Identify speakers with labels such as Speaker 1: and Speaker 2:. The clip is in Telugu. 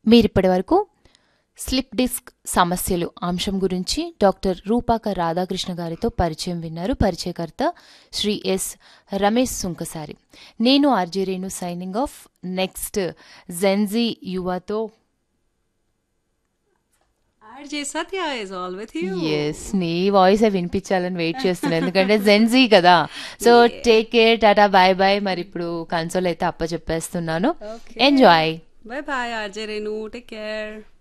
Speaker 1: మీరిప్పటి వరకు స్లిప్ డిస్క్ సమస్యలు అంశం గురించి డాక్టర్ రూపాక రాధాకృష్ణ గారితో పరిచయం విన్నారు పరిచయకర్త శ్రీ ఎస్ రమేష్ సుంకసారి నేను RJ Renu signing off next Gen Z యువతో
Speaker 2: RJ Satya is all with you.
Speaker 1: Yes నీ వాయిస్ వినిపించాలని వెయిట్ చేస్తున్నాను ఎందుకంటే జెన్జీ కదా so take care tata bye bye మరి ఇప్పుడు కన్సోల్ అయితే అప్ప చెప్పేస్తున్నాను
Speaker 2: Okay.
Speaker 1: Enjoy
Speaker 2: Bye bye, RJ Renu. Take care.